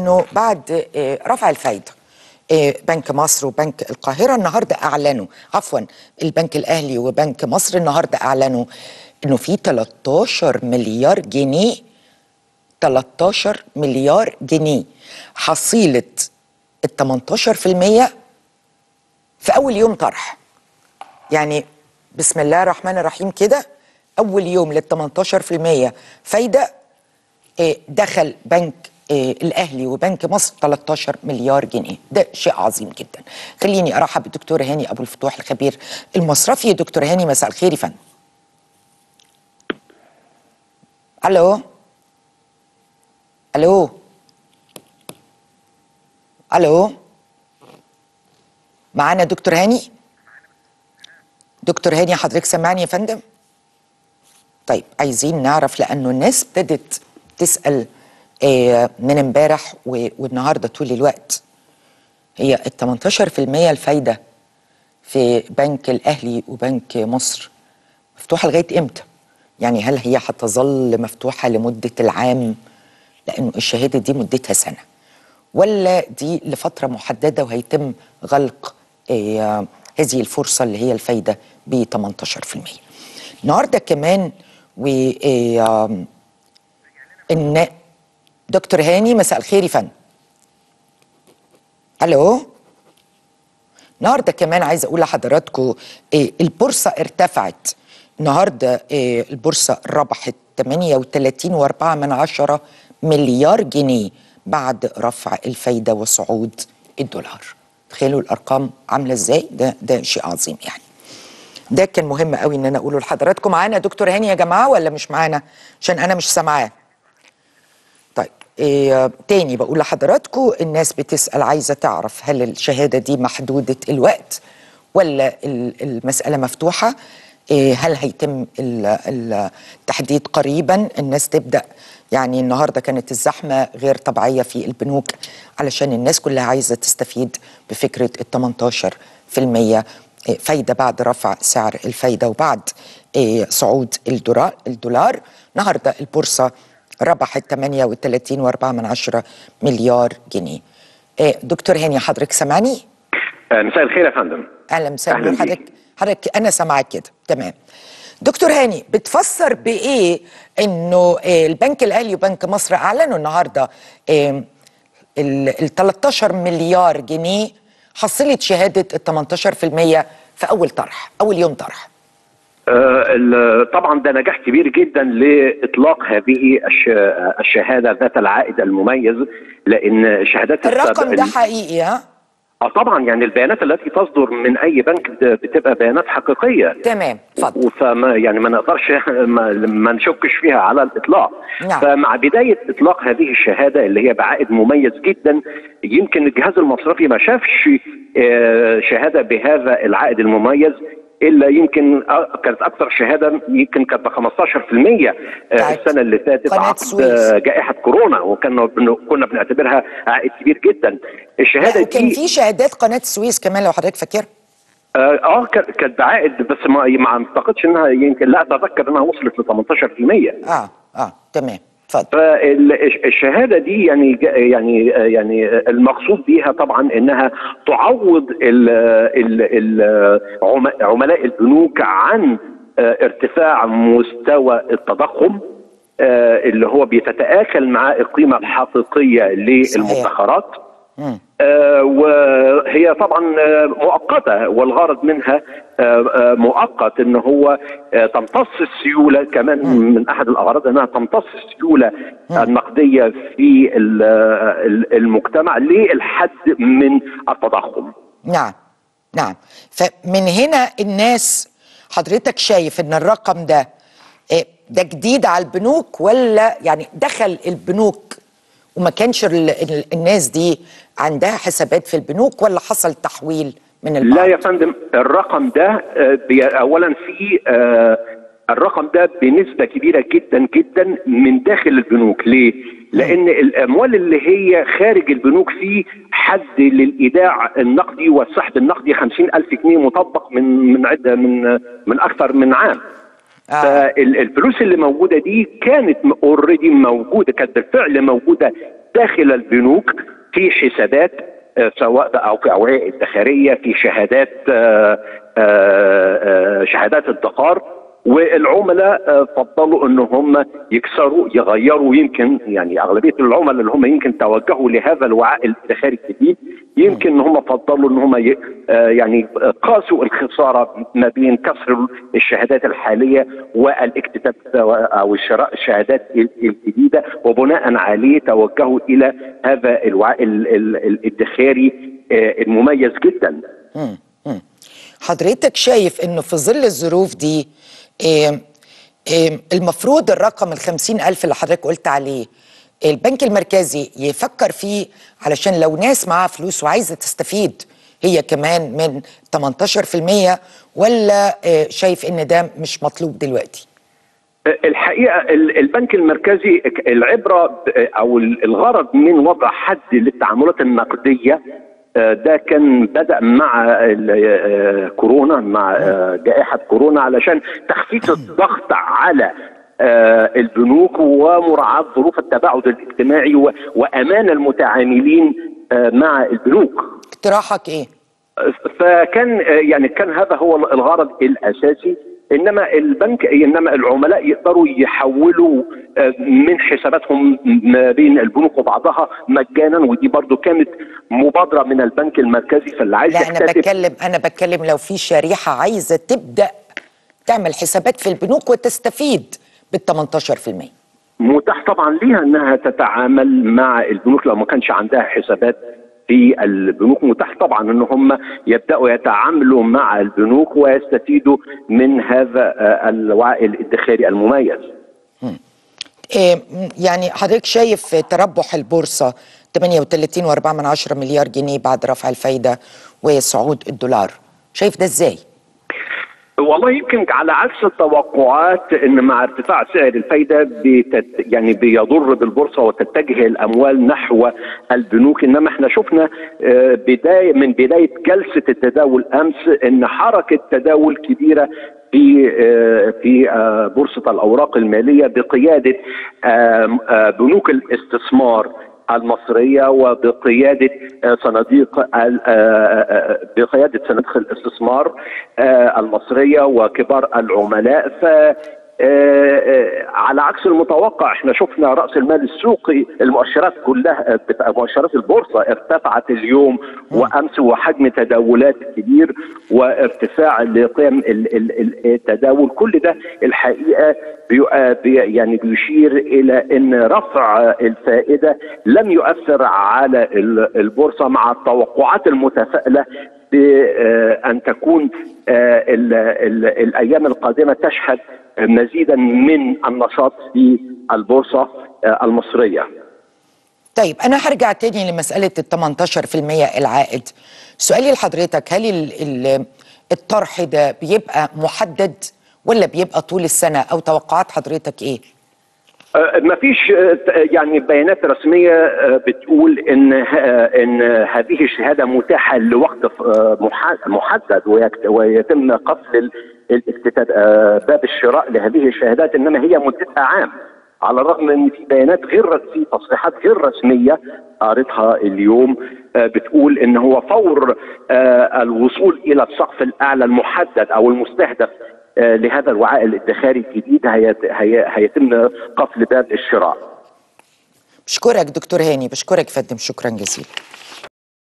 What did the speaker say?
انه بعد آه، رفع الفايده آه، بنك مصر وبنك القاهره النهارده اعلنوا عفوا البنك الاهلي وبنك مصر النهارده اعلنوا انه في 13 مليار جنيه 13 مليار جنيه حصيله ال 18% في اول يوم طرح يعني بسم الله الرحمن الرحيم كده اول يوم لل 18% فايده آه، دخل بنك آه، الاهلي وبنك مصر 13 مليار جنيه ده شيء عظيم جدا خليني ارحب بالدكتور هاني ابو الفتوح الخبير المصرفي دكتور هاني مساء الخير يا فندم الو الو الو معانا دكتور هاني دكتور هاني حضرتك سامعني يا فندم طيب عايزين نعرف لانه الناس ابتدت تسال آه، من امبارح و- والنهارده طول الوقت هي ال 18% الفايده في بنك الاهلي وبنك مصر مفتوحه لغايه امتى؟ يعني هل هي هتظل مفتوحه لمده العام؟ لانه الشهاده دي مدتها سنه ولا دي لفتره محدده وهيتم غلق آه، هذه الفرصه اللي هي الفايده ب 18%. النهارده كمان و آه، آم، ان دكتور هاني مساء الخير يا فندم. الو النهارده كمان عايزه اقول لحضراتكم إيه البورصه ارتفعت النهارده إيه البورصه ربحت 38.4 من عشرة مليار جنيه بعد رفع الفايده وصعود الدولار تخيلوا الارقام عامله ازاي ده ده شيء عظيم يعني ده كان مهم قوي ان انا اقوله لحضراتكم معانا دكتور هاني يا جماعه ولا مش معانا عشان انا مش سامعاه طيب إيه تاني بقول لحضراتكم الناس بتسأل عايزة تعرف هل الشهادة دي محدودة الوقت ولا ال- المسألة مفتوحة إيه هل هيتم ال- ال- التحديد قريبا الناس تبدأ يعني النهاردة كانت الزحمة غير طبيعية في البنوك علشان الناس كلها عايزة تستفيد بفكرة ال 18% فايدة بعد رفع سعر الفايدة وبعد إيه صعود الدولار الدولار النهاردة البورصة ربحت 38.4 من عشرة مليار جنيه إيه دكتور هاني حضرتك سامعني آه، مساء الخير يا فندم اهلا مساء أهلاً النور بيك. حضرتك حضرتك انا سامعك كده تمام دكتور هاني بتفسر بايه انه إيه البنك الاهلي وبنك مصر اعلنوا النهارده إيه ال 13 مليار جنيه حصلت شهاده ال 18% في اول طرح اول يوم طرح آه، ال- طبعا ده نجاح كبير جدا لاطلاق هذه الش- آه، الشهاده ذات العائد المميز لان الشهادات الرقم السابقة- ده حقيقي ها اه طبعا يعني البيانات التي تصدر من اي بنك بت- بتبقى بيانات حقيقيه تمام اتفضل فما يعني ما نقدرش ما, ما نشكش فيها على الاطلاق نعم. فمع بدايه اطلاق هذه الشهاده اللي هي بعائد مميز جدا يمكن الجهاز المصرفي ما شافش آه، شهاده بهذا العائد المميز الا يمكن آه، كانت اكثر شهاده يمكن كانت ب 15% آه، بتاعت السنه اللي فاتت قناة عقب السويس. آه، جائحه كورونا وكنا بن- كنا بنعتبرها عائد كبير جدا الشهاده لا وكان دي في شهادات قناه السويس كمان لو حضرتك فاكر اه آه، كانت كانت بعائد بس ما ما اعتقدش انها يمكن لا اتذكر انها وصلت ل 18% اه اه تمام اتفضل فالشهاده دي يعني جا- يعني يعني المقصود بيها طبعا انها تعوض ال ال ال عم- عملاء البنوك عن آه، ارتفاع مستوى التضخم آه، اللي هو بيتتآكل مع القيمه الحقيقيه للمدخرات مم. آه، وهي طبعا آه، مؤقته والغرض منها آه، آه، مؤقت ان هو آه، تمتص السيوله كمان من احد الاغراض انها تمتص السيوله النقديه في ال- آه، ال- المجتمع للحد من التضخم. نعم نعم فمن هنا الناس حضرتك شايف ان الرقم ده إيه، ده جديد على البنوك ولا يعني دخل البنوك وما كانش ال- ال- الناس دي عندها حسابات في البنوك ولا حصل تحويل من البعض لا يا فندم الرقم ده آه، بي- اولا في آه، الرقم ده بنسبه كبيره جدا جدا من داخل البنوك ليه؟ لان الاموال اللي هي خارج البنوك في حد للايداع النقدي والسحب النقدي 50000 جنيه مطبق من من عده من من اكثر من عام آه. فالفلوس اللي موجوده دي كانت اوريدي موجوده كانت بالفعل موجوده داخل البنوك في حسابات آه، سواء بقى او في اوعيه ادخاريه في شهادات آه، آه، آه، شهادات ادخار والعملاء آه، فضلوا ان هم يكسروا يغيروا يمكن يعني اغلبيه العملاء اللي هم يمكن توجهوا لهذا الوعاء الادخاري الجديد يمكن ان هم فضلوا ان هم ي- آه، يعني قاسوا الخساره ما بين كسر الشهادات الحاليه والاكتتاب او شراء الشهادات ال- الجديده وبناء عليه توجهوا الى هذا الوعاء ال- ال- الادخاري آه، المميز جدا مم. مم. حضرتك شايف انه في ظل الظروف دي إيه إيه المفروض الرقم الخمسين ألف اللي حضرتك قلت عليه البنك المركزي يفكر فيه علشان لو ناس معاها فلوس وعايزة تستفيد هي كمان من 18% ولا إيه شايف ان ده مش مطلوب دلوقتي الحقيقه ال- البنك المركزي العبره ب- او الغرض من وضع حد للتعاملات النقديه آه، ده كان بدا مع ال- آه، كورونا مع آه، جائحه كورونا علشان تخفيف الضغط على آه، البنوك ومراعاه ظروف التباعد الاجتماعي و- وامان المتعاملين آه، مع البنوك اقتراحك ايه فكان يعني كان هذا هو الغرض الاساسي انما البنك انما العملاء يقدروا يحولوا آه، من حساباتهم ما بين البنوك وبعضها مجانا ودي برضو كانت مبادره من البنك المركزي فاللي عايز لا انا يكتسب بتكلم انا بتكلم لو في شريحة عايزة تبدأ تعمل حسابات في البنوك وتستفيد بال 18% متاح طبعا ليها انها تتعامل مع البنوك لو ما كانش عندها حسابات في البنوك متاح طبعا ان هم يبداوا يتعاملوا مع البنوك ويستفيدوا من هذا آه، الوعاء الادخاري المميز إيه يعني حضرتك شايف تربح البورصة 38.4 من عشرة مليار جنيه بعد رفع الفايدة وصعود الدولار شايف ده ازاي؟ والله يمكن على عكس التوقعات ان مع ارتفاع سعر الفايده بتت يعني بيضر بالبورصه وتتجه الاموال نحو البنوك انما احنا شفنا آه، بدايه من بدايه جلسه التداول امس ان حركه تداول كبيره في آه، في آه، بورصه الاوراق الماليه بقياده آه، آه، بنوك الاستثمار المصريه وبقياده آه، صناديق ال- آه، آه، بقياده صناديق الاستثمار آه، المصريه وكبار العملاء ف آه، آه، على عكس المتوقع احنا شفنا راس المال السوقي المؤشرات كلها آه، بتاع مؤشرات البورصه ارتفعت اليوم وامس وحجم تداولات كبير وارتفاع لقيم ال- ال- ال- التداول كل ده الحقيقه بي- آه، بي- يعني بيشير الى ان رفع الفائده لم يؤثر على ال- البورصه مع التوقعات المتفائله بأن تكون آه، ال- ال- الأيام القادمة تشهد مزيدا من النشاط في البورصة آه، المصرية طيب أنا هرجع تاني لمسألة ال 18% العائد سؤالي لحضرتك هل ال- ال- الطرح ده بيبقى محدد ولا بيبقى طول السنة أو توقعات حضرتك إيه؟ ما فيش يعني بيانات رسميه آه، بتقول ان آه، ان هذه الشهاده متاحه لوقت آه، مح- محدد ويكت- ويتم قفل ال- الافتتاح آه، باب الشراء لهذه الشهادات انما هي مدتها عام على الرغم ان في بيانات غير في تصريحات غير رسميه قريتها اليوم آه، بتقول ان هو فور آه، الوصول الى السقف الاعلى المحدد او المستهدف آه، لهذا الوعاء الادخاري الجديد هيت- هي- هيتم قفل باب الشراء بشكرك دكتور هاني بشكرك فندم شكرا جزيلا